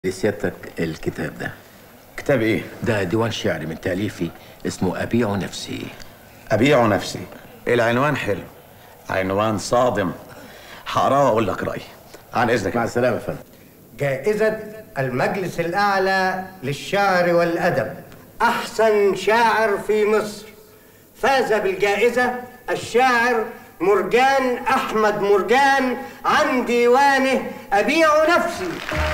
لسيادتك الكتاب ده كتاب ايه؟ ده ديوان شعري من تأليفي اسمه أبيع نفسي أبيع نفسي العنوان حلو عنوان صادم هقراه واقول لك رأيي عن إذنك مع السلامة يا فندم جائزة المجلس الأعلى للشعر والأدب أحسن شاعر في مصر فاز بالجائزة الشاعر مرجان أحمد مرجان عن ديوانه أبيع نفسي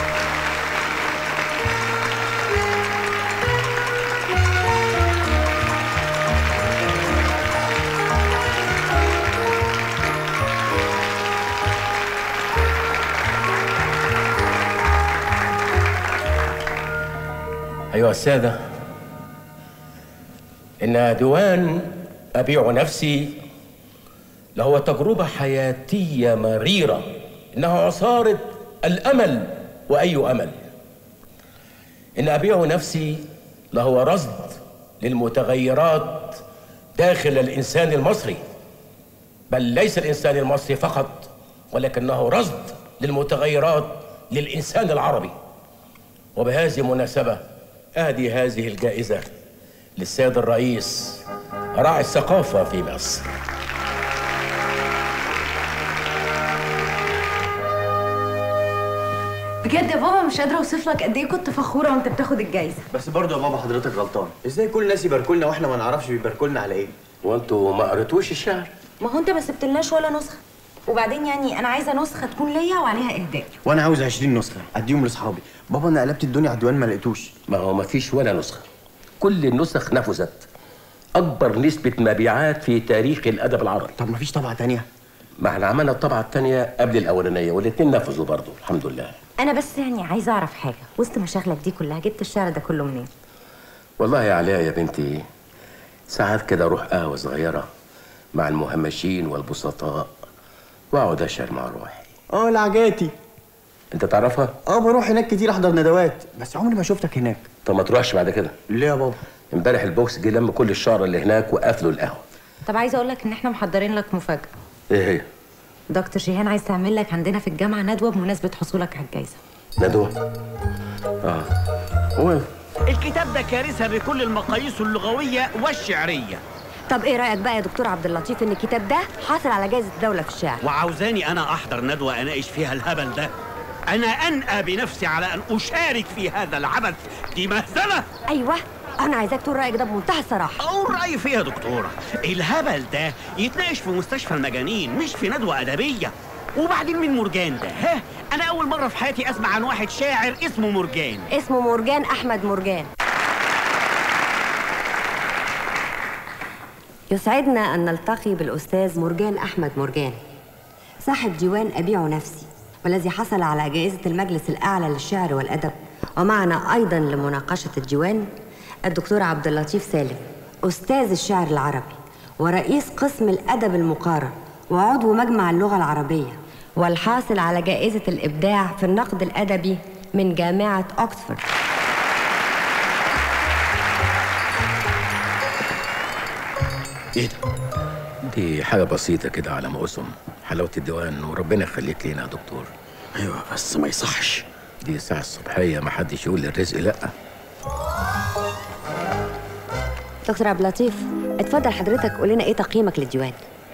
أيها السادة إن ديوان أبيع نفسي لهو تجربة حياتية مريرة إنها عصارة الأمل وأي أمل إن أبيع نفسي لهو رصد للمتغيرات داخل الإنسان المصري بل ليس الإنسان المصري فقط ولكنه رصد للمتغيرات للإنسان العربي وبهذه المناسبة أهدي هذه الجائزة للسيد الرئيس راعي الثقافة في مصر بجد يا بابا مش قادره اوصف لك قد ايه كنت فخوره وانت بتاخد الجايزه بس برضه يا بابا حضرتك غلطان ازاي كل الناس يباركوا لنا واحنا ما نعرفش بيباركوا لنا على ايه وانتوا ما قريتوش الشعر ما هو انت ما سبتلناش ولا نسخه وبعدين يعني انا عايزه نسخه تكون ليا وعليها اهداء وانا عاوز 20 نسخه اديهم لاصحابي بابا انا قلبت الدنيا على الديوان ما لقيتوش ما هو ما فيش ولا نسخة كل النسخ نفذت أكبر نسبة مبيعات في تاريخ الأدب العربي طب ما فيش طبعه تانية ما احنا عملنا الطبعة الثانية قبل الأولانية والاتنين نفذوا برضه الحمد لله انا بس يعني عايزه اعرف حاجه وسط مشاغلك دي كلها جبت الشعر ده كله منين والله يا علاء يا بنتي ساعات كده اروح قهوه صغيره مع المهمشين والبسطاء واقعد اشعر مع روحي اه العجاتي انت تعرفها اه بروح هناك كتير احضر ندوات بس عمري ما شفتك هناك طب ما تروحش بعد كده ليه يا بابا امبارح البوكس جه لم كل الشعر اللي هناك وقفلوا القهوه طب عايزه اقول لك ان احنا محضرين لك مفاجاه ايه هي دكتور شيهان عايز تعمل لك عندنا في الجامعه ندوه بمناسبه حصولك على الجائزه ندوه اه هو الكتاب ده كارثة بكل المقاييس اللغوية والشعرية طب ايه رايك بقى يا دكتور عبد اللطيف ان الكتاب ده حاصل على جائزه الدوله في الشعر وعاوزاني أنا أحضر ندوة أناقش فيها الهبل ده أنا أنأى بنفسي على أن أشارك في هذا العبث دي مهزلة ايوه انا عايزاك تقول رايك ده بمنتهى الصراحه أقول رأيي فيها يا دكتورة الهبل ده يتناقش في مستشفى المجانين مش في ندوة أدبية وبعدين مين مرجان ده ها أنا أول مرة في حياتي أسمع عن واحد شاعر اسمه مرجان اسمه مرجان احمد مرجان يسعدنا ان نلتقي بالاستاذ مرجان احمد مرجان صاحب ديوان ابيع نفسي والذي حصل على جائزه المجلس الاعلى للشعر والادب ومعنا ايضا لمناقشه الديوان الدكتور عبد اللطيف سالم استاذ الشعر العربي ورئيس قسم الادب المقارن وعضو مجمع اللغه العربيه والحاصل على جائزه الابداع في النقد الادبي من جامعه اوكسفورد ايه ده دي حاجه بسيطه كده على ما اسم حلاوه الديوان وربنا يخليك لينا يا دكتور أيوه بس ما يصحش دي الساعه الصبحيه ما حدش يقول للرزق لا دكتور عبد اللطيف اتفضل حضرتك قول لنا ايه تقييمك للديوان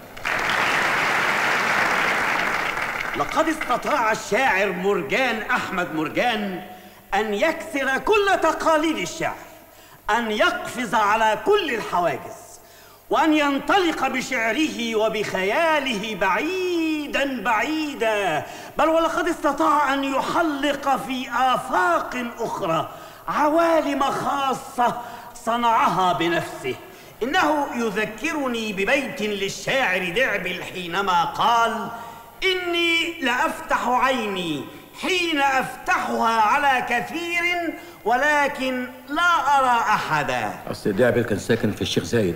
لقد استطاع الشاعر مرجان أحمد مرجان أن يكسر كل تقاليد الشعر أن يقفز على كل الحواجز وأن ينطلق بشعره وبخياله بعيدا بعيدا بل ولقد استطاع أن يحلق في آفاق أخرى عوالم خاصة صنعها بنفسه إنه يذكرني ببيت للشاعر دعبل حينما قال إني لأفتح عيني حين أفتحها على كثير ولكن لا أرى أحدا اصل دعبل كان ساكن في الشيخ زايد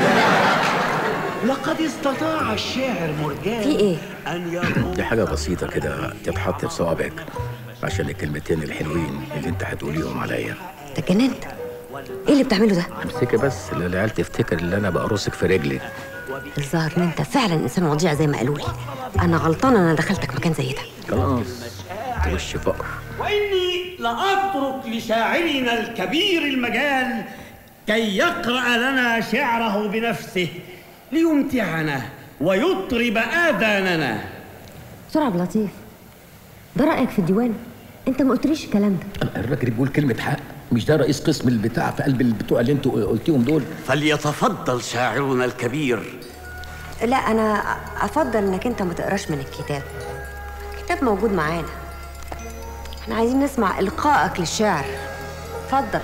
لقد استطاع الشاعر مرجان في إيه؟ أن يروم دي حاجه بسيطه كده تتحط في صوابعك عشان الكلمتين الحلوين اللي انت هتقوليهم عليا ده اتجننت ايه اللي بتعمله ده امسكي بس العيال تفتكر ان انا بقرصك في رجلي الظاهر ان انت فعلا انسان وضيع زي ما قالوا لي انا غلطانه انا دخلتك مكان زي ده خلاص وش فقر وإني لأترك لشاعرنا الكبير المجال كي يقرأ لنا شعره بنفسه ليمتعنا ويطرب آذاننا بسرعة عبد اللطيف ده رأيك في الديوان انت ما قلتليش الكلام ده الراجل بيقول كلمة حق مش ده رئيس قسم البتاع في قلب البتوع اللي انتوا قلتيهم دول فليتفضل شاعرنا الكبير لا انا افضل انك انت ما تقراش من الكتاب الكتاب موجود معانا احنا عايزين نسمع القائك للشعر اتفضل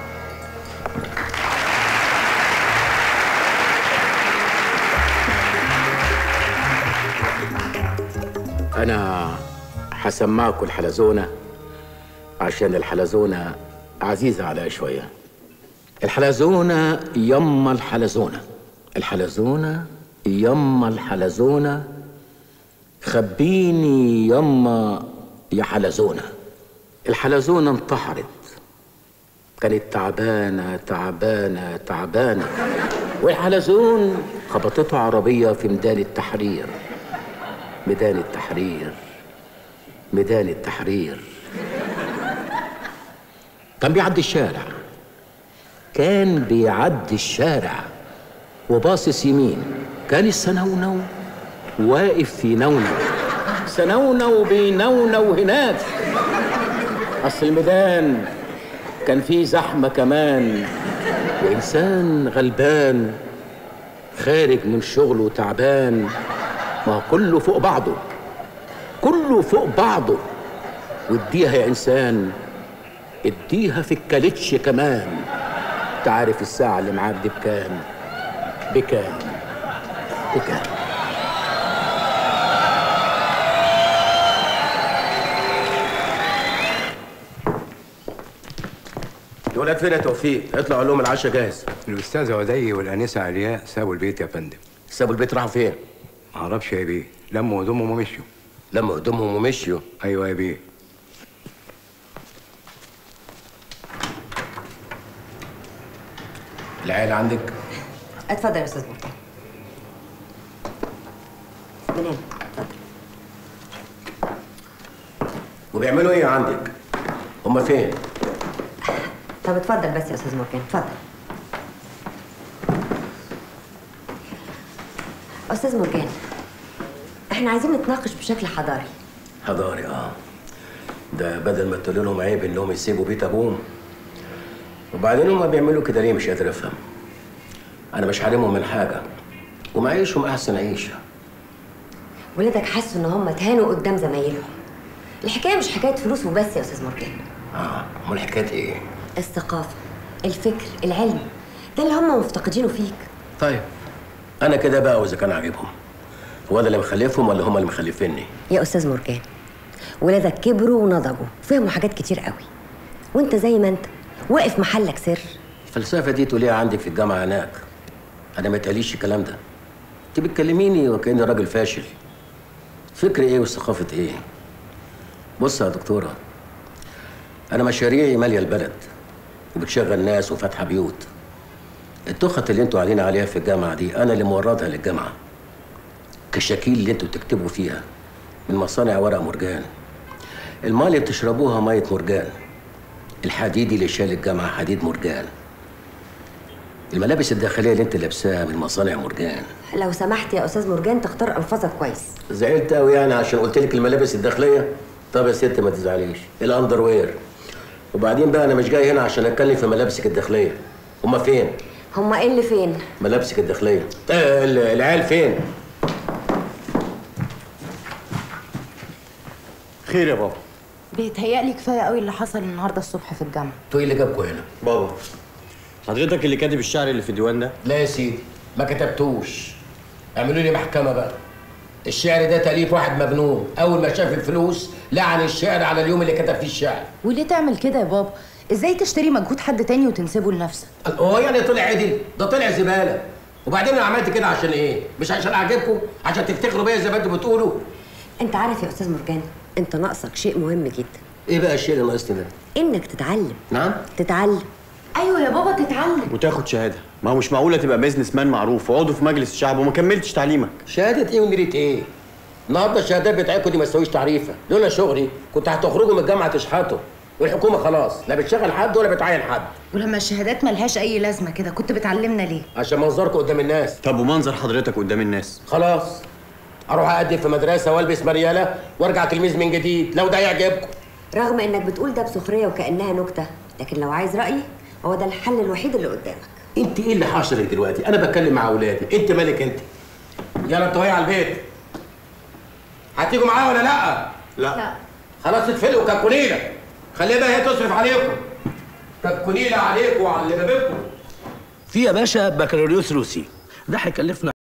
انا هسمعكم الحلزونة عشان الحلزونة عزيزة عليا شوية الحلزونة يما الحلزونة الحلزونة يما الحلزونة خبيني يما يا حلزونة الحلزونة انتحرت كانت تعبانة تعبانة تعبانة والحلزون خبطته عربية في ميدان التحرير ميدان التحرير ميدان التحرير كان بيعدي الشارع كان بيعدي الشارع وباصص يمين كان السنونو واقف في نونو سنونو بينونو هناك اصل الميدان كان فيه زحمة كمان وإنسان غلبان خارج من شغله تعبان ما هو كله فوق بعضه كله فوق بعضه واديها يا إنسان اديها في الكالتش كمان تعرف الساعة اللي معاك دي بكام بكام بكام الولاد فين يا توفيق؟ اطلعوا لهم العشاء جاهز الأستاذة ودي والأنسة علياء سابوا البيت يا فندم سابوا البيت راحوا فين؟ معرفش يا بيه لموا هدومهم ومشيوا لما هدومهم ومشيوا أيوة يا بيه العيال عندك؟ اتفضل يا استاذ مرتضى من هنا اتفضل وبيعملوا ايه عندك؟ هما فين؟ طب اتفضل بس يا استاذ مرجان اتفضل استاذ مرجان احنا عايزين نتناقش بشكل حضاري حضاري اه ده بدل ما تقول لهم عيب انهم يسيبوا بيت ابوهم وبعدين هما بيعملوا كده ليه مش قادر افهم انا مش حارمهم من حاجه ومعيشهم احسن عيشه ولادك حسوا ان هم اتهانوا قدام زمايلهم الحكايه مش حكايه فلوس وبس يا استاذ مرجان اه امال الحكايه ايه؟ الثقافه الفكر العلم ده اللي هم مفتقدينه فيك طيب انا كده بقى واذا كان عاجبهم هو انا اللي مخلفهم ولا هم اللي مخلفيني؟ يا استاذ مرجان ولادك كبروا ونضجوا فهموا حاجات كتير قوي وانت زي ما انت واقف محلك سر الفلسفه دي تقوليها عندك في الجامعه هناك انا ما اتقاليش الكلام ده انت بتكلميني وكاني راجل فاشل فكر ايه وثقافه ايه بص يا دكتوره انا مشاريعي ماليه البلد وبتشغل ناس وفاتحه بيوت التخت اللي انتوا علينا عليها في الجامعه دي انا اللي موردها للجامعه كشاكيل اللي انتوا بتكتبوا فيها من مصانع ورق مرجان الماء اللي بتشربوها ميه مرجان الحديد اللي شال الجامعه حديد مرجان الملابس الداخليه اللي انت لابساها من مصانع مرجان لو سمحت يا استاذ مرجان تختار الفاظك كويس زعلت قوي يعني عشان قلت لك الملابس الداخليه طب يا ست ما تزعليش الاندر وير وبعدين بقى انا مش جاي هنا عشان اتكلم في ملابسك الداخليه هما فين هما ايه اللي فين ملابسك الداخليه آه ال- العيال فين خير يا بابا بيتهيألي كفاية قوي اللي حصل النهاردة الصبح في الجامعة انتوا ايه اللي جابكوا هنا بابا حضرتك اللي كاتب الشعر اللي في الديوان ده لا يا سيدي ما كتبتوش اعملوا لي محكمه بقى الشعر ده تأليف واحد مجنون اول ما شاف الفلوس لعن الشعر على اليوم اللي كتب فيه الشعر وليه تعمل كده يا بابا؟ ازاي تشتري مجهود حد تاني وتنسبه لنفسك؟ هو يعني طلع عدل ده طلع زباله وبعدين انا عملت كده عشان ايه مش عشان اعجبكم عشان تفتخروا بيا زي ما انتوا بتقولوا انت عارف يا استاذ مرجان انت ناقصك شيء مهم جدا ايه بقى الشيء اللي ناقصني ده انك تتعلم نعم تتعلم ايوه يا بابا تتعلم وتاخد شهاده ما هو مش معقوله تبقى بيزنس مان معروف وعضو في مجلس الشعب وما كملتش تعليمك شهاده ايه ونيره ايه النهارده الشهادات بتاعتكم دي ما تسويش تعريفه لولا شغلي كنت هتخرجوا من الجامعه تشحطوا والحكومه خلاص لا بتشغل حد ولا بتعين حد ولما الشهادات ملهاش اي لازمه كده كنت بتعلمنا ليه عشان منظركم قدام الناس طب ومنظر حضرتك قدام الناس خلاص اروح اقدم في مدرسه والبس مرياله وارجع تلميذ من جديد لو ده يعجبكم رغم انك بتقول ده بسخريه وكانها نكته لكن لو عايز رايي هو ده الحل الوحيد اللي قدامك انت ايه اللي حاصلك دلوقتي انا بتكلم مع اولادي انت مالك انت يلا انتوا على البيت هتيجوا معايا ولا لا لا خلاص اتفلقوا كالكوليله خليها بقى هي تصرف عليكم كالكوليله عليكم وعلى اللي جابلكم في يا باشا بكالوريوس روسي ده هيكلفنا